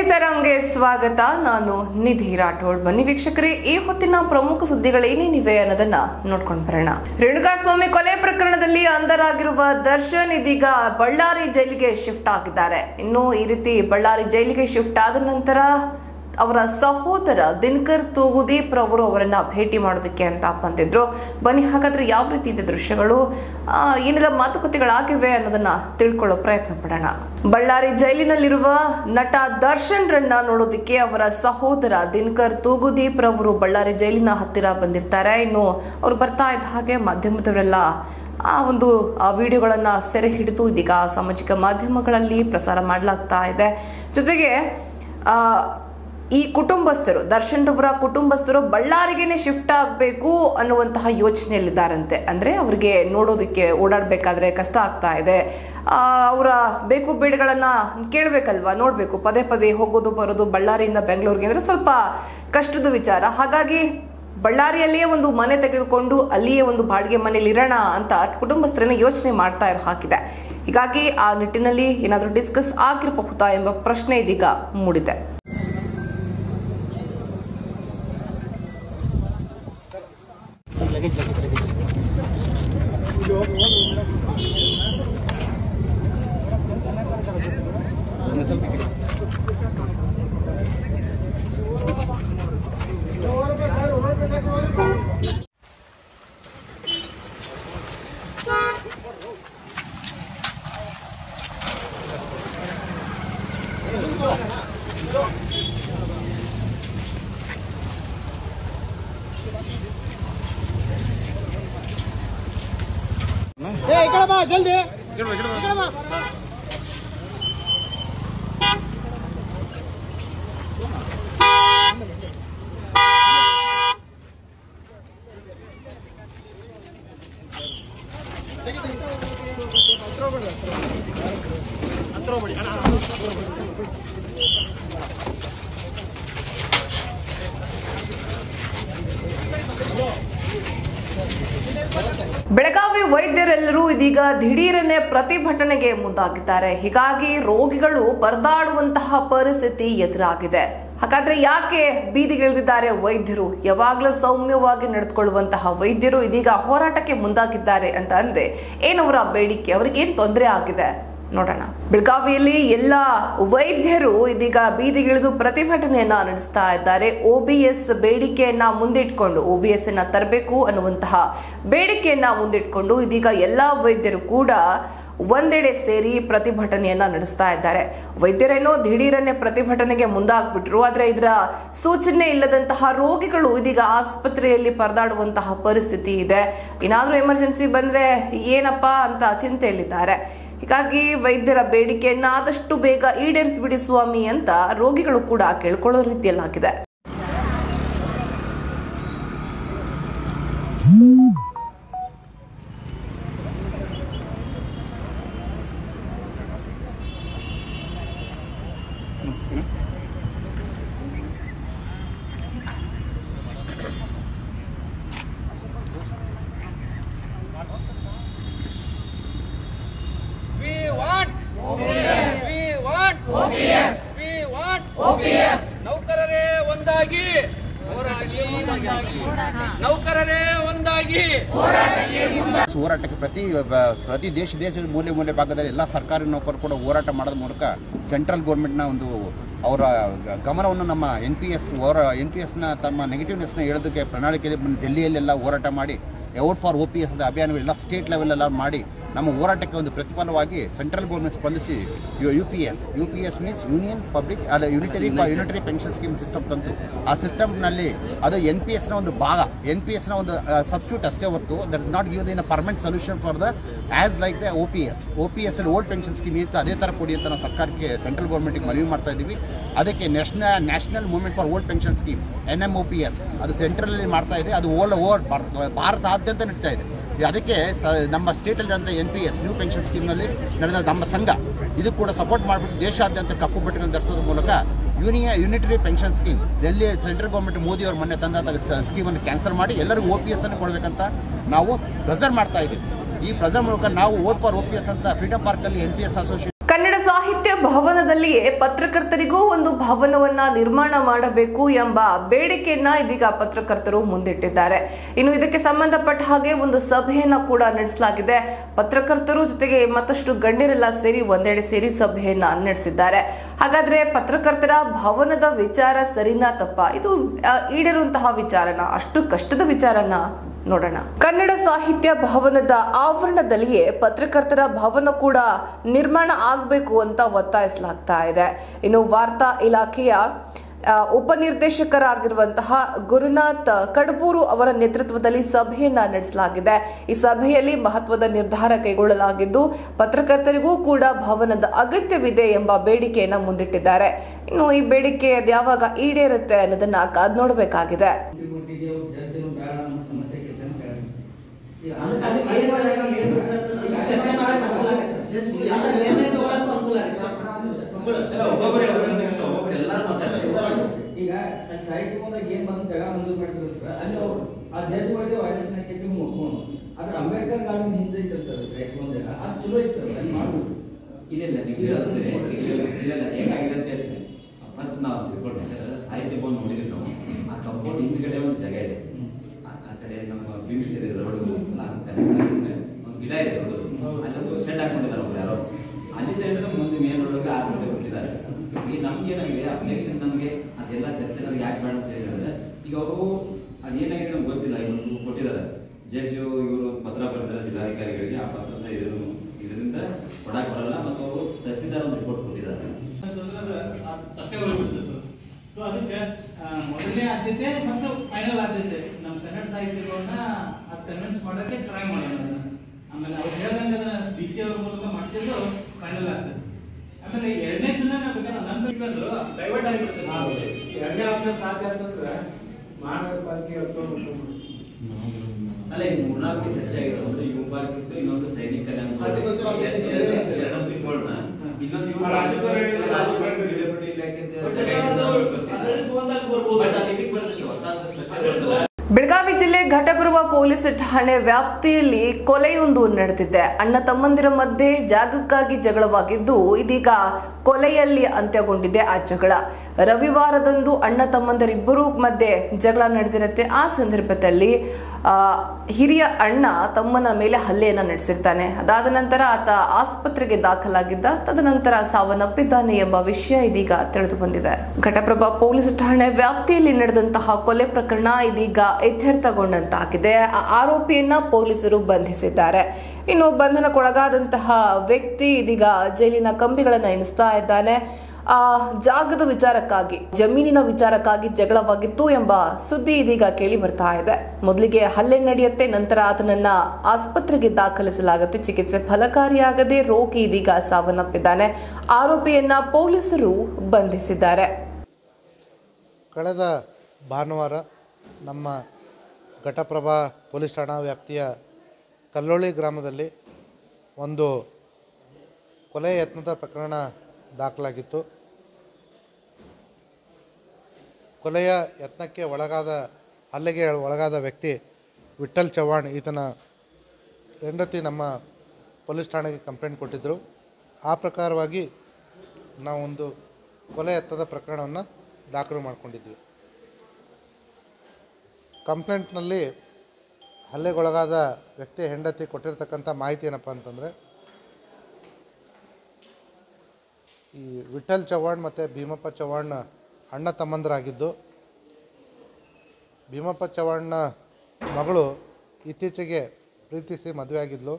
ತರಂಗೆ ಸ್ವಾಗತ ನಾನು ನಿಧಿ ರಾಠೋಡ್ ಬನ್ನಿ ವೀಕ್ಷಕರೇ ಈ ಹೊತ್ತಿನ ಪ್ರಮುಖ ಸುದ್ದಿಗಳೇನೇನಿವೆ ಅನ್ನೋದನ್ನ ನೋಡ್ಕೊಂಡು ಬರೋಣ ರೇಣುಕಾಸ್ವಾಮಿ ಕೊಲೆ ಪ್ರಕರಣದಲ್ಲಿ ಅಂಧರಾಗಿರುವ ದರ್ಶನ್ ಇದೀಗ ಬಳ್ಳಾರಿ ಜೈಲಿಗೆ ಶಿಫ್ಟ್ ಆಗಿದ್ದಾರೆ ಇನ್ನು ಈ ರೀತಿ ಬಳ್ಳಾರಿ ಜೈಲಿಗೆ ಶಿಫ್ಟ್ ಆದ ನಂತರ ಅವರ ಸಹೋದರ ದಿನಕರ್ ತೂಗುದೀಪ್ ರವರು ಅವರನ್ನ ಭೇಟಿ ಮಾಡೋದಕ್ಕೆ ಅಂತ ಬಂದಿದ್ರು ಬನ್ನಿ ಹಾಗಾದ್ರೆ ಯಾವ ರೀತಿ ಇದೆ ದೃಶ್ಯಗಳು ಆ, ಏನೆಲ್ಲ ಮಾತುಕತೆಗಳಾಗಿವೆ ಅನ್ನೋದನ್ನ ತಿಳ್ಕೊಳ್ಳೋ ಪ್ರಯತ್ನ ಪಡೋಣ ಬಳ್ಳಾರಿ ಜೈಲಿನಲ್ಲಿರುವ ನಟ ದರ್ಶನ್ ರನ್ನ ನೋಡೋದಕ್ಕೆ ಅವರ ಸಹೋದರ ದಿನಕರ್ ತೂಗುದೀಪ್ ರವರು ಬಳ್ಳಾರಿ ಜೈಲಿನ ಹತ್ತಿರ ಬಂದಿರ್ತಾರೆ ಇನ್ನು ಅವ್ರು ಬರ್ತಾ ಇದ್ದ ಹಾಗೆ ಮಾಧ್ಯಮದವರೆಲ್ಲ ಆ ಒಂದು ಆ ವಿಡಿಯೋಗಳನ್ನ ಸೆರೆ ಹಿಡಿದು ಇದೀಗ ಸಾಮಾಜಿಕ ಮಾಧ್ಯಮಗಳಲ್ಲಿ ಪ್ರಸಾರ ಮಾಡಲಾಗ್ತಾ ಇದೆ ಜೊತೆಗೆ ಆ ಈ ಕುಟುಂಬಸ್ಥರು ದರ್ಶನ್ ರವರ ಕುಟುಂಬಸ್ಥರು ಬಳ್ಳಾರಿಗೆನೆ ಶಿಫ್ಟ್ ಆಗಬೇಕು ಅನ್ನುವಂತಹ ಯೋಚನೆಯಲ್ಲಿದ್ದಾರಂತೆ ಅಂದ್ರೆ ಅವರಿಗೆ ನೋಡೋದಕ್ಕೆ ಓಡಾಡಬೇಕಾದ್ರೆ ಕಷ್ಟ ಆಗ್ತಾ ಇದೆ ಆ, ಅವರ ಬೇಕು ಬೇಡಗಳನ್ನ ಕೇಳಬೇಕಲ್ವಾ ನೋಡಬೇಕು ಪದೇ ಪದೇ ಹೋಗೋದು ಬರೋದು ಬಳ್ಳಾರಿಯಿಂದ ಬೆಂಗಳೂರಿಗೆ ಅಂದ್ರೆ ಸ್ವಲ್ಪ ಕಷ್ಟದ ವಿಚಾರ ಹಾಗಾಗಿ ಬಳ್ಳಾರಿಯಲ್ಲಿಯೇ ಒಂದು ಮನೆ ತೆಗೆದುಕೊಂಡು ಅಲ್ಲಿಯೇ ಒಂದು ಬಾಡಿಗೆ ಮನೇಲಿ ಇರೋಣ ಅಂತ ಕುಟುಂಬಸ್ಥರನ್ನ ಯೋಚನೆ ಮಾಡ್ತಾ ಇರೋ ಹಾಕಿದೆ ಹೀಗಾಗಿ ಆ ನಿಟ್ಟಿನಲ್ಲಿ ಏನಾದರೂ ಡಿಸ್ಕಸ್ ಆಗಿರಬಹುದಾ ಎಂಬ ಪ್ರಶ್ನೆ ಇದೀಗ ಮೂಡಿದೆ ए इकडे बा जल्दी इकडे बा ಬೆಳಗಾವಿ ವೈದ್ಯರೆಲ್ಲರೂ ಇದೀಗ ದಿಢೀರನೆ ಪ್ರತಿಭಟನೆಗೆ ಮುಂದಾಗಿದ್ದಾರೆ ಹೀಗಾಗಿ ರೋಗಿಗಳು ಪರದಾಡುವಂತಹ ಪರಿಸ್ಥಿತಿ ಎದುರಾಗಿದೆ ಹಾಗಾದ್ರೆ ಯಾಕೆ ಬೀದಿಗಿಳಿದಿದ್ದಾರೆ ವೈದ್ಯರು ಯಾವಾಗಲೂ ಸೌಮ್ಯವಾಗಿ ನಡೆದುಕೊಳ್ಳುವಂತಹ ವೈದ್ಯರು ಇದೀಗ ಹೋರಾಟಕ್ಕೆ ಮುಂದಾಗಿದ್ದಾರೆ ಅಂತ ಅಂದ್ರೆ ಏನವರ ಬೇಡಿಕೆ ಅವರಿಗೆ ಏನ್ ತೊಂದರೆ ಆಗಿದೆ ನೋಡೋಣ ಬೆಳಗಾವಿಯಲ್ಲಿ ಎಲ್ಲ ವೈದ್ಯರು ಇದೀಗ ಬೀದಿಗಿಳಿದು ಪ್ರತಿಭಟನೆಯನ್ನ ನಡೆಸ್ತಾ ಇದ್ದಾರೆ ಒಬಿಎಸ್ ಬೇಡಿಕೆಯನ್ನ ಮುಂದಿಟ್ಕೊಂಡು ಒಬಿಎಸ್ ಅನ್ನ ತರಬೇಕು ಅನ್ನುವಂತಹ ಬೇಡಿಕೆಯನ್ನ ಮುಂದಿಟ್ಕೊಂಡು ಇದೀಗ ಎಲ್ಲಾ ವೈದ್ಯರು ಕೂಡ ಒಂದೆಡೆ ಸೇರಿ ಪ್ರತಿಭಟನೆಯನ್ನ ನಡೆಸ್ತಾ ಇದ್ದಾರೆ ವೈದ್ಯರೇನೋ ದಿಢೀರನ್ನೇ ಪ್ರತಿಭಟನೆಗೆ ಮುಂದಾಗ್ಬಿಟ್ರು ಆದ್ರೆ ಇದರ ಸೂಚನೆ ಇಲ್ಲದಂತಹ ರೋಗಿಗಳು ಇದೀಗ ಆಸ್ಪತ್ರೆಯಲ್ಲಿ ಪರದಾಡುವಂತಹ ಪರಿಸ್ಥಿತಿ ಇದೆ ಏನಾದ್ರೂ ಎಮರ್ಜೆನ್ಸಿ ಬಂದ್ರೆ ಏನಪ್ಪಾ ಅಂತ ಚಿಂತೆಯಲ್ಲಿದ್ದಾರೆ ಹೀಗಾಗಿ ವೈದ್ಯರ ಬೇಡಿಕೆಯನ್ನ ಆದಷ್ಟು ಬೇಗ ಈಡೇರಿಸಿಬಿಡಿ ಸ್ವಾಮಿ ಅಂತ ರೋಗಿಗಳು ಕೂಡ ಕೇಳ್ಕೊಳ್ಳೋ ರೀತಿಯಲ್ಲಾಗಿದೆ We want OPS. We want OPS. We want OPS. ನೌಕರರೇ ಒಂದಾಗಿ ಹೋರಾಟಕ್ಕೆ ಮುಂದಾಗಿ ನೌಕರರೇ ಒಂದಾಗಿ ಹೋರಾಟಕ್ಕೆ ಪ್ರತಿ ಬ- ಪ್ರತಿ ದೇಶ ದೇಶದ ಮೂಲೆ ಮೂಲೆ ಭಾಗದಲ್ಲಿ ಎಲ್ಲ ಸರ್ಕಾರಿ ನೌಕರರು ಕೂಡ ಹೋರಾಟ ಮಾಡೋದ ಮೂಲಕ ಸೆಂಟ್ರಲ್ ಗೌರ್ಮೆಂಟ್ನ ಒಂದು ಅವರ ಗಮನವನ್ನು ನಮ್ಮ ಎನ್ ಪಿ ಎಸ್ ಅವರ ಎನ್ ಪಿ ಎಸ್ನ ತಮ್ಮ ನೆಗೆಟಿವ್ನೆಸ್ನ ಹೇಳೋದಕ್ಕೆ ಪ್ರಣಾಳಿಕೆಯಲ್ಲಿ ಬಂದು ಡೆಲ್ಲಿಯಲ್ಲೆಲ್ಲ ಹೋರಾಟ ಮಾಡಿ out for O P S ಅಭಿಯಾನಗಳೆಲ್ಲ ಸ್ಟೇಟ್ ಲೆವೆಲೆಲ್ಲ ಮಾಡಿ ನಮ್ಮ ಹೋರಾಟಕ್ಕೆ ಒಂದು ಪ್ರತಿಫಲವಾಗಿ ಸೆಂಟ್ರಲ್ ಗೌರ್ಮೆಂಟ್ ಸ್ಪಂದಿಸಿ U P S U P S means union public ಅಲ್ಲ unitary unitary pension scheme system ತಂತು ಆ ಸಿಸ್ಟಮ್ನಲ್ಲಿ ಅದು ಎನ್ ಪಿ ಎಸ್ನ ಒಂದು ಭಾಗ ಎನ್ ಪಿ ಎಸ್ನ ಒಂದು ಸಬ್ಸ್ಟ್ಯೂಟ್ ಅಷ್ಟೇ ಹೊರತು that is not give in permanent solution for the as like the O P S O P S ಅಲ್ಲಿ ಓಲ್ಡ್ ಪೆನ್ಷನ್ ಸ್ಕೀಮ್ ಇತ್ತು ಅದೇ ಥರ ಕೊಡಿ ಅಂತ ನಾವು ಸರ್ಕಾರಕ್ಕೆ ಸೆಂಟ್ರಲ್ ಗೌರ್ಮೆಂಟ್ಗೆ ಮನವಿ ಮಾಡ್ತಾ ಇದ್ದೀವಿ ಅದಕ್ಕೆ national national movement for old pension scheme N M O P S ಅದು ಸೆಂಟ್ರಲಲ್ಲಿ ಮಾಡ್ತಾ ಇದೆ ಅದು ಓಲ್ ಓವರ್ ಭಾರತಾದ್ಯಂತ ನಡೀತಾ ಇದೆ ಅದಕ್ಕೆ ಸ- ನಮ್ಮ ಸ್ಟೇಟಲ್ಲಿರುವಂಥ N P S new pension ಸ್ಕೀಮ್ನಲ್ಲಿ ನಡೆದ ನಮ್ಮ ಸಂಘ ಇದು ಕೂಡ ಸಪೋರ್ಟ್ ಮಾಡಿಬಿಟ್ಟು ದೇಶಾದ್ಯಂತ ಕಪ್ಪು ಬಟ್ಟೆಗಳನ್ನು ಧರಿಸೋದ್ರ ಮೂಲಕ ಯೂನಿಯ unitary pension scheme Delhi central government Modi ಅವರು ಮೊನ್ನೆ ತಂದ ಸ್ಕೀಮನ್ನು ಕ್ಯಾನ್ಸಲ್ ಮಾಡಿ ಎಲ್ಲರಿಗೂ ಒ ಪಿ ಎಸ್ ಅನ್ನು ಕೊಡಬೇಕಂತ ನಾವು ಪ್ರೆಸರ್ ಮಾಡ್ತಾ ಇದ್ದೀವಿ ಈ ಪ್ರೆಸರ್ ಮೂಲಕ ನಾವು vote for O P S ಅಂತ ಫ್ರೀಡಮ್ ಪಾರ್ಕಲ್ಲಿ N P S association Kannada ಸಾಹಿತ್ಯ ಭವನದಲ್ಲಿಯೇ ಪತ್ರಕರ್ತರಿಗೂ ಒಂದು ಭವನವನ್ನ ನಿರ್ಮಾಣ ಮಾಡಬೇಕು ಎಂಬ ಬೇಡಿಕೆಯನ್ನ ಇದೀಗ ಪತ್ರಕರ್ತರು ಮುಂದಿಟ್ಟಿದ್ದಾರೆ ಇನ್ನು ಇದಕ್ಕೆ ಸಂಬಂಧಪಟ್ಟ ಹಾಗೆ ಒಂದು ಸಭೆಯನ್ನ ಕೂಡ ನಡೆಸಲಾಗಿದೆ ಪತ್ರಕರ್ತರು ಜೊತೆಗೆ ಮತ್ತಷ್ಟು ಗಣ್ಯರೆಲ್ಲ ಸೇರಿ ಒಂದೆಡೆ ಸೇರಿ ಸಭೆಯನ್ನ ನಡೆಸಿದ್ದಾರೆ ಹಾಗಾದ್ರೆ ಪತ್ರಕರ್ತರ ಭವನದ ವಿಚಾರ ಸರಿನಾ ತಪ್ಪ ಇದು ಆ, ಈಡೇರುವಂತಹ ವಿಚಾರನ ಅಷ್ಟು ಕಷ್ಟದ ವಿಚಾರನ ನೋಡೋಣ ಕನ್ನಡ ಸಾಹಿತ್ಯ ಭವನದ ಆವರಣದಲ್ಲಿಯೇ ಪತ್ರಕರ್ತರ ಭವನ ಕೂಡ ನಿರ್ಮಾಣ ಆಗಬೇಕು ಅಂತ ಒತ್ತಾಯಿಸಲಾಗ್ತಾ ಇದೆ ಇನ್ನು ವಾರ್ತಾ ಇಲಾಖೆಯ ಆ, ಉಪನಿರ್ದೇಶಕರಾಗಿರುವಂತಹ ಗುರುನಾಥ್ ಕಡಬೂರು ಅವರ ನೇತೃತ್ವದಲ್ಲಿ ಸಭೆಯನ್ನ ನಡೆಸಲಾಗಿದೆ ಈ ಸಭೆಯಲ್ಲಿ ಮಹತ್ವದ ನಿರ್ಧಾರ ಕೈಗೊಳ್ಳಲಾಗಿದ್ದು ಪತ್ರಕರ್ತರಿಗೂ ಕೂಡ ಭವನದ ಅಗತ್ಯವಿದೆ ಎಂಬ ಬೇಡಿಕೆಯನ್ನ ಮುಂದಿಟ್ಟಿದ್ದಾರೆ ಇನ್ನು ಈ ಬೇಡಿಕೆ ಅದ್ಯಾವಾಗ ಈಡೇರುತ್ತೆ ಅನ್ನೋದನ್ನ ಕಾದ್ ನೋಡಬೇಕಾಗಿದೆ ಸುಪ್ರೀಂಕೋರ್ಟಿಗೆ ಅವ್ರು ಜಡ್ಜರು ಬೇಡ ಅನ್ನೋ ಸಮಸ್ಯೆ ಐತೆ ಅಂತ ಹೇಳ್ತಾರೆ. ಈಗ ಅದಕ್ಕೆ ಅಲ್ಲಿ ಮೈಸೂರಾಗ ಏನ್ ಬೇಕಾಗ್ತದೆ? ಈಗ ಚರ್ಚೆ ಮಾಡಿ ಅನುಕೂಲ ಆಗುತ್ತೆ ಸರ್. ಜಡ್ಜ್ ಈಗ ಅದನ್ನ ನಿರ್ಣಯ ತಗೊಳಕ್ಕೂ ಅನುಕೂಲ ಆಗುತ್ತೆ ಸರ್. ಈಗ ಅಲ್ಲಿ ಸಾಹಿತ್ಯದಾಗ ಏನ್ ಬಂದು ಜಾಗ ಮಂಜೂರು ಮಾಡಿದ್ರು ಸರ್ ಅಲ್ಲಿ ಅವ್ರು ಆ ಜಡ್ಜ್ಗಳಿಗೆ ವೈಲೇಷನ್ ಹಾಕೈತಿ ಮುಡ್ಕೊಂಡು ಆದ್ರೆ ಅಂಬೇಡ್ಕರ್ ಗಾರ್ಡನ್ ಹಿಂದೆ ಐತಲ್ಲ ಸರ್ ಸಾಹಿತ್ಯ ಜಾಗ ಅದು ಚಲೋ ಐತೆ ಸರ್ ಅಲ್ಲಿ ಮಾಡ್ಬೋದು ಇಲ್ಲ ನೀವು ಹೇಳಿದ್ರೆ ಇಲ್ಲ ಹೇಗಾಗಿದೆ ಅಂತ ಹೇಳ್ತೀನಿ ಫಸ್ಟ್ ನಾವು ತಿಳ್ಕೊಂಡ್ರೆ ಸಾಹಿತ್ಯ ಭವನ ನೋಡಿದ್ವಿ ನಾವು ಆ ಕಂಪೌಂಡ್ ಹಿಂದ್ಗಡೆ ಒಂದು ಜಾಗ ಇದೆ ಆ ಆ ಕಡೆ ನಮ್ಮ ಬೀಮ್ಸ್ ಇದೆ ರೋಡ್ ಆ ಕಡೆ ಒಂದು ಗಿಡ ಇದೆ ದೊಡ್ಡದು ಅಲ್ಲೊಂದು ಶೆಡ್ ಹಾಕೊಂಡಿದ್ದಾರೆ ಒಬ್ರು ಯಾರೋ ಅಲ್ಲಿಂದ ಹಿಡಿದು ಮುಂದೆ ಮೇನ್ ರೋಡ್ಗೆ ಆರು ಗಂಟೆ ಕೊಟ್ಟಿದ್ದಾರೆ ಈಗ ನಮ್ಗೆ ಏನಾಗಿದೆ ಅಬ್ಜೆಕ್ಷನ್ ನಮಗೆ ಅದೆಲ್ಲ ಚರ್ಚೆ ನಮ್ಗೆ ಯಾಕೆ ಬೇಡ ಅಂತ ಹೇಳಿದ್ರೆ ಈಗ ಅವರು ಅದೇನಾಗಿದೆ ನಮ್ಗೆ ಗೊತ್ತಿಲ್ಲ ಇವತ್ತು ಕೊಟ್ಟಿದ್ದಾರೆ ಜಡ್ಜ್ ಇವರು ಪತ್ರ ಬರೆದಿದ್ದಾರೆ ಜಿಲ್ಲಾಧಿಕಾರಿಗಳಿಗೆ ಆ ಪತ್ರದ ಇದನ್ನು ಇದರಿಂದ ಕೊಡಕ್ ಬರಲ್ಲ ಮತ್ತು ಅವರು ತಹಸೀಲ್ದಾರ್ ಒಂದು ರಿಪೋರ್ಟ್ ಕೊಟ್ಟಿದ್ದಾರೆ ಅಷ್ಟೇ ಹೊರಬಿಡ್ತದೆ ಸೊ ಅದಕ್ಕೆ ಆ, ಮೊದಲನೇ ಆದ್ಯತೆ ಮತ್ತು ಫೈನಲ್ ಆದ್ಯತೆ ನಮ್ಮ ಕನ್ನಡ ಸಾಹಿತ್ಯಗಳನ್ನ ಅದು ಕನ್ವಿನ್ಸ್ ಮಾಡೋಕ್ಕೆ ಟ್ರೈ ಮಾಡೋಣ ಅದನ್ನ. ಆಮೇಲೆ ಅವ್ರು ಹೇಳ್ದಂಗೆ ಅದನ್ನ ಡಿ ಸಿ ಅವ್ರ ಮೂಲಕ ಮಾಡ್ತಿದ್ದು ಫೈನಲ್ ಆಗ್ತದೆ ಆಮೇಲೆ ಎರಡನೇ ದಿನ ಬೇಕಾದ್ರೆ ನಂತರ ಇವತ್ತು ಡೈವರ್ಟ್ ಆಗಿರ್ತದೆ ಎರಡನೇ ಆಪ್ಷನ್ ಸಾಧ್ಯ ಅಂತಂದ್ರೆ ಮಹಾನಗರ ಪಾಲಿಕೆ ಅಲ್ಲ ಈಗ ಮೂರ್ನಾಲ್ಕು ಚರ್ಚೆ ಆಗಿದೆ ಒಂದು ಯು ಪಾರ್ಕ್ ಇತ್ತು ಇನ್ನೊಂದು ಸೈನಿಕ ಕ್ಯಾಂಪ್ ಎರಡೊಂದು ಇಟ್ಕೊಳ್ಳೋಣ ಇನ್ನೊಂದು ಇವು ರಾಜೇಶ್ವರ ಹೇಳಿದ್ರು, ರಾಜೇಶ್ವರ ಡಿಲಿವರಿ ಇಲಾಖೆಯಿಂದ ಬಟ್ ಜಾಗ ಇದೆ ಅಂತ ಅವ್ರಿಗೆ ಗೊತ್ತಿಲ್ಲ. ಅದರಲ್ಲಿ ಒಂದಾಗಿ ಬರ್ಬೋದು. ಬಟ್ ಅದು ಇದಕ್ಕೆ ಬರ್ಲಿಲ್ಲ, ಹೊಸ ಸ್ಟ್ರಕ್ಚರ್ ಬರ್ತದೆ. ಬೆಳಗಾವಿ ಜಿಲ್ಲೆ ಘಟಪ್ರಭ ಪೊಲೀಸ್ ಠಾಣೆ ವ್ಯಾಪ್ತಿಯಲ್ಲಿ ಕೊಲೆಯೊಂದು ನಡೆದಿದೆ ಅಣ್ಣ ತಮ್ಮಂದಿರ ಮಧ್ಯೆ ಜಾಗಕ್ಕಾಗಿ ಜಗಳವಾಗಿದ್ದು ಇದೀಗ ಕೊಲೆಯಲ್ಲಿ ಅಂತ್ಯಗೊಂಡಿದೆ ಆ ಜಗಳ ರವಿವಾರದಂದು ಅಣ್ಣ ತಮ್ಮಂದಿರಿಬ್ಬರೂ ಮಧ್ಯೆ ಜಗಳ ನಡೆದಿರುತ್ತೆ ಆ ಸಂದರ್ಭದಲ್ಲಿ ಆ, ಹಿರಿಯ ಅಣ್ಣ ತಮ್ಮನ ಮೇಲೆ ಹಲ್ಲೆಯನ್ನ ನಡೆಸಿರ್ತಾನೆ ಅದಾದ ನಂತರ ಆತ ಆಸ್ಪತ್ರೆಗೆ ದಾಖಲಾಗಿದ್ದ ತದನಂತರ ಸಾವನ್ನಪ್ಪಿದ್ದಾನೆ ಎಂಬ ವಿಷಯ ಇದೀಗ ತಿಳಿದು ಬಂದಿದೆ ಘಟಪ್ರಭಾ ಪೊಲೀಸ್ ಠಾಣೆ ವ್ಯಾಪ್ತಿಯಲ್ಲಿ ನಡೆದಂತಹ ಕೊಲೆ ಪ್ರಕರಣ ಇದೀಗ ಇತ್ಯರ್ಥಗೊಂಡಂತಾಗಿದೆ ಆ ಆರೋಪಿಯನ್ನ ಪೊಲೀಸರು ಬಂಧಿಸಿದ್ದಾರೆ ಇನ್ನು ಬಂಧನಕ್ಕೊಳಗಾದಂತಹ ವ್ಯಕ್ತಿ ಇದೀಗ ಜೈಲಿನ ಕಂಬಿಗಳನ್ನ ಎಣಿಸ್ತಾ ಇದ್ದಾನೆ ಆ ಜಾಗದ ವಿಚಾರಕ್ಕಾಗಿ ಜಮೀನಿನ ವಿಚಾರಕ್ಕಾಗಿ ಜಗಳವಾಗಿತ್ತು ಎಂಬ ಸುದ್ದಿ ಇದೀಗ ಕೇಳಿ ಬರ್ತಾ ಇದೆ ಮೊದಲಿಗೆ ಹಲ್ಲೆ ನಡೆಯುತ್ತೆ ನಂತರ ಆತನನ್ನ ಆಸ್ಪತ್ರೆಗೆ ದಾಖಲಿಸಲಾಗುತ್ತೆ ಚಿಕಿತ್ಸೆ ಫಲಕಾರಿಯಾಗದೆ ರೋಗಿ ಇದೀಗ ಸಾವನ್ನಪ್ಪಿದ್ದಾನೆ ಆರೋಪಿಯನ್ನ ಪೊಲೀಸರು ಬಂಧಿಸಿದ್ದಾರೆ ಕಳೆದ ಭಾನುವಾರ ನಮ್ಮ ಘಟಪ್ರಭಾ ಪೊಲೀಸ್ ಠಾಣಾ ವ್ಯಾಪ್ತಿಯ ಕಲ್ಲೋಳಿ ಗ್ರಾಮದಲ್ಲಿ ಒಂದು ಕೊಲೆ ಯತ್ನದ ಪ್ರಕರಣ ದಾಖಲಾಗಿತ್ತು ಕೊಲೆಯ ಯತ್ನಕ್ಕೆ ಒಳಗಾದ ಹಲ್ಲೆಗೆ ಒಳಗಾದ ವ್ಯಕ್ತಿ ವಿಠಲ್ ಚವ್ಹಾಣ್ ಈತನ ಹೆಂಡತಿ ನಮ್ಮ ಪೊಲೀಸ್ ಠಾಣೆಗೆ ಕಂಪ್ಲೇಂಟ್ ಕೊಟ್ಟಿದ್ದರು ಆ ಪ್ರಕಾರವಾಗಿ ನಾವೊಂದು ಕೊಲೆ ಯತ್ನದ ಪ್ರಕರಣವನ್ನು ದಾಖಲು ಮಾಡಿಕೊಂಡಿದ್ವಿ ಕಂಪ್ಲೇಂಟ್ನಲ್ಲಿ ಹಲ್ಲೆಗೊಳಗಾದ ವ್ಯಕ್ತಿ ಹೆಂಡತಿ ಕೊಟ್ಟಿರ್ತಕ್ಕಂಥ ಮಾಹಿತಿ ಏನಪ್ಪ ಅಂತಂದರೆ ಈ ವಿಠಲ್ ಚವ್ಹಾಣ್ ಮತ್ತು ಭೀಮಪ್ಪ ಚವ್ಹಾಣ್ ಅಣ್ಣ ತಮ್ಮಂದರಾಗಿದ್ದು ಭೀಮಪ್ಪ ಚವ್ಹಾಣ್ನ ಮಗಳು ಇತ್ತೀಚೆಗೆ ಪ್ರೀತಿಸಿ ಮದುವೆ ಆಗಿದ್ಲು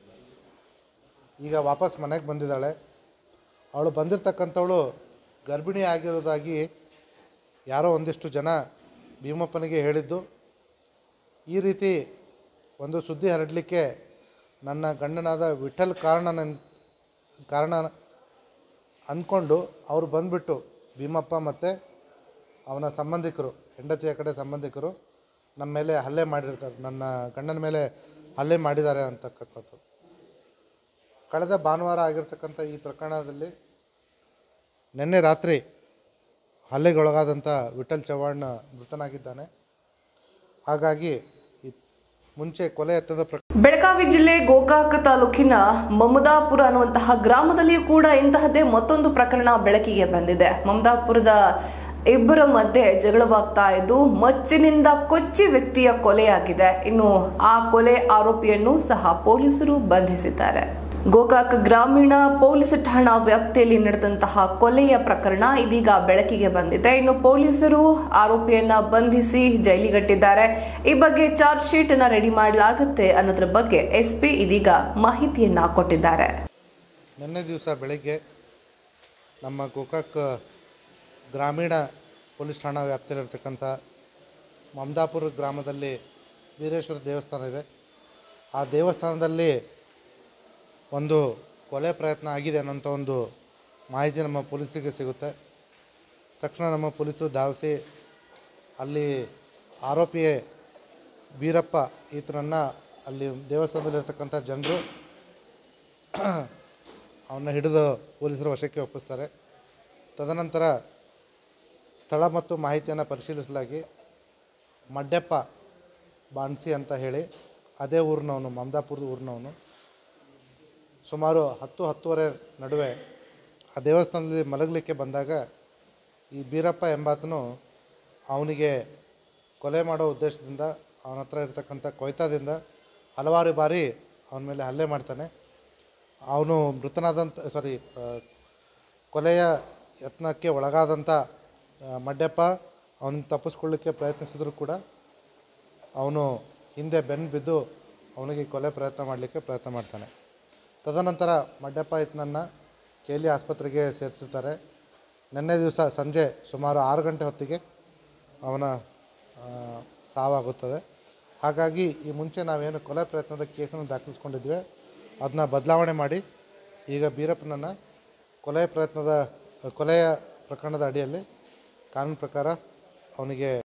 ಈಗ ವಾಪಸ್ ಮನೆಗೆ ಬಂದಿದ್ದಾಳೆ ಅವಳು ಬಂದಿರತಕ್ಕಂಥವಳು ಗರ್ಭಿಣಿ ಆಗಿರೋದಾಗಿ ಯಾರೋ ಒಂದಿಷ್ಟು ಜನ ಭೀಮಪ್ಪನಿಗೆ ಹೇಳಿದ್ದು ಈ ರೀತಿ ಒಂದು ಸುದ್ದಿ ಹರಡಲಿಕ್ಕೆ ನನ್ನ ಗಂಡನಾದ ವಿಠಲ್ ಕಾರಣನ ಕಾರಣ ಅಂದ್ಕೊಂಡು ಅವರು ಬಂದುಬಿಟ್ಟು ಭೀಮಪ್ಪ ಮತ್ತು ಅವನ ಸಂಬಂಧಿಕರು ಹೆಂಡತಿಯ ಕಡೆ ಸಂಬಂಧಿಕರು ನಮ್ಮ ಮೇಲೆ ಹಲ್ಲೆ ಮಾಡಿರ್ತಾರೆ ನನ್ನ ಗಂಡನ ಮೇಲೆ ಹಲ್ಲೆ ಮಾಡಿದ್ದಾರೆ ಅಂತಕ್ಕಂಥದ್ದು ಕಳೆದ ಭಾನುವಾರ ಆಗಿರ್ತಕ್ಕಂಥ ಈ ಪ್ರಕರಣದಲ್ಲಿ ನಿನ್ನೆ ರಾತ್ರಿ ಹಲ್ಲೆಗೊಳಗಾದಂಥ ವಿಠಲ್ ಚವ್ಹಾಣ್ ಮೃತನಾಗಿದ್ದಾನೆ ಹಾಗಾಗಿ ಈ ಮುಂಚೆ ಕೊಲೆ ಎತ್ತದ ಪ್ರ ಬೆಳಗಾವಿ ಜಿಲ್ಲೆ ಗೋಕಾಕ್ ತಾಲೂಕಿನ ಮಮದಾಪುರ ಅನ್ನುವಂತಹ ಗ್ರಾಮದಲ್ಲಿಯೂ ಕೂಡ ಇಂತಹದ್ದೇ ಮತ್ತೊಂದು ಪ್ರಕರಣ ಬೆಳಕಿಗೆ ಬಂದಿದೆ ಮಮದಾಪುರದ ಇಬ್ಬರ ಮಧ್ಯೆ ಜಗಳವಾಗ್ತಾ ಇದ್ದು ಮಚ್ಚಿನಿಂದ ಕೊಚ್ಚಿ ವ್ಯಕ್ತಿಯ ಕೊಲೆಯಾಗಿದೆ ಇನ್ನು ಆ ಕೊಲೆ ಆರೋಪಿಯನ್ನು ಸಹ ಪೊಲೀಸರು ಬಂಧಿಸಿದ್ದಾರೆ ಗೋಕಾಕ್ ಗ್ರಾಮೀಣ ಪೊಲೀಸ್ ಠಾಣಾ ವ್ಯಾಪ್ತಿಯಲ್ಲಿ ನಡೆದಂತಹ ಕೊಲೆಯ ಪ್ರಕರಣ ಇದೀಗ ಬೆಳಕಿಗೆ ಬಂದಿದೆ ಇನ್ನು ಪೊಲೀಸರು ಆರೋಪಿಯನ್ನ ಬಂಧಿಸಿ ಜೈಲಿಗಟ್ಟಿದ್ದಾರೆ ಈ ಬಗ್ಗೆ ಚಾರ್ಜ್ ಶೀಟ್ ಅನ್ನ ರೆಡಿ ಮಾಡಲಾಗುತ್ತೆ ಅನ್ನೋದ್ರ ಬಗ್ಗೆ ಎಸ್ಪಿ ಇದೀಗ ಮಾಹಿತಿಯನ್ನ ಕೊಟ್ಟಿದ್ದಾರೆ ನಿನ್ನೆ ದಿವಸ ಬೆಳಗ್ಗೆ ನಮ್ಮ ಗೋಕಾಕ್ ಗ್ರಾಮೀಣ ಪೊಲೀಸ್ ಠಾಣಾ ವ್ಯಾಪ್ತಿಯಲ್ಲಿರ್ತಕ್ಕಂಥ ಮಮದಾಪುರ ಗ್ರಾಮದಲ್ಲಿ ವೀರೇಶ್ವರ ದೇವಸ್ಥಾನ ಇದೆ ಆ ದೇವಸ್ಥಾನದಲ್ಲಿ ಒಂದು ಕೊಲೆ ಪ್ರಯತ್ನ ಆಗಿದೆ ಅನ್ನೋಂಥ ಒಂದು ಮಾಹಿತಿ ನಮ್ಮ ಪೊಲೀಸರಿಗೆ ಸಿಗುತ್ತೆ ತಕ್ಷಣ ನಮ್ಮ ಪೊಲೀಸರು ಧಾವಿಸಿ ಅಲ್ಲಿ ಆರೋಪಿ ಬೀರಪ್ಪ ಈತನನ್ನು ಅಲ್ಲಿ ದೇವಸ್ಥಾನದಲ್ಲಿರ್ತಕ್ಕಂಥ ಜನರು ಅವನ್ನ ಹಿಡಿದು ಪೊಲೀಸರ ವಶಕ್ಕೆ ಒಪ್ಪಿಸ್ತಾರೆ ತದನಂತರ ಸ್ಥಳ ಮತ್ತು ಮಾಹಿತಿಯನ್ನು ಪರಿಶೀಲಿಸಲಾಗಿ ಮಡ್ಯಪ್ಪ ಬಾನ್ಸಿ ಅಂತ ಹೇಳಿ ಅದೇ ಊರಿನವನು ಮಮದಾಪುರದ ಊರಿನವನು ಸುಮಾರು ಹತ್ತು ಹತ್ತುವರೆ ನಡುವೆ ಆ ದೇವಸ್ಥಾನದಲ್ಲಿ ಮಲಗಲಿಕ್ಕೆ ಬಂದಾಗ ಈ ಬೀರಪ್ಪ ಎಂಬಾತನು ಅವನಿಗೆ ಕೊಲೆ ಮಾಡೋ ಉದ್ದೇಶದಿಂದ ಅವನ ಹತ್ರ ಇರ್ತಕ್ಕಂಥ ಕೊಯ್ತಾದಿಂದ ಹಲವಾರು ಬಾರಿ ಅವನ ಮೇಲೆ ಹಲ್ಲೆ ಮಾಡ್ತಾನೆ ಅವನು ಮೃತನಾದಂಥ ಸಾರಿ ಕೊಲೆಯ ಯತ್ನಕ್ಕೆ ಒಳಗಾದಂಥ ಆ, ಮಡ್ಯಪ್ಪ ಅವನ ತಪ್ಪಿಸ್ಕೊಳ್ಳಿಕ್ಕೆ ಪ್ರಯತ್ನಿಸಿದ್ರು ಕೂಡ ಅವನು ಹಿಂದೆ ಬೆನ್ನು ಬಿದ್ದು ಅವನಿಗೆ ಕೊಲೆ ಪ್ರಯತ್ನ ಮಾಡಲಿಕ್ಕೆ ಪ್ರಯತ್ನ ಮಾಡ್ತಾನೆ ತದನಂತರ ಮಡ್ಯಪ್ಪ ಈತನನ್ನು ಕೇಲಿ ಆಸ್ಪತ್ರೆಗೆ ಸೇರಿಸಿರ್ತಾರೆ ನಿನ್ನೆ ದಿವಸ ಸಂಜೆ ಸುಮಾರು ಆರು ಗಂಟೆ ಹೊತ್ತಿಗೆ ಅವನ ಆ, ಸಾವಾಗುತ್ತದೆ ಹಾಗಾಗಿ ಈ ಮುಂಚೆ ನಾವೇನು ಕೊಲೆ ಪ್ರಯತ್ನದ ಕೇಸನ್ನು ದಾಖಲಿಸ್ಕೊಂಡಿದ್ವಿ ಅದನ್ನ ಬದಲಾವಣೆ ಮಾಡಿ ಈಗ ಬೀರಪ್ಪನನ್ನು ಕೊಲೆ ಪ್ರಯತ್ನದ ಕೊಲೆಯ ಪ್ರಕರಣದ ಅಡಿಯಲ್ಲಿ ಕಾನೂನು ಪ್ರಕಾರ ಅವನಿಗೆ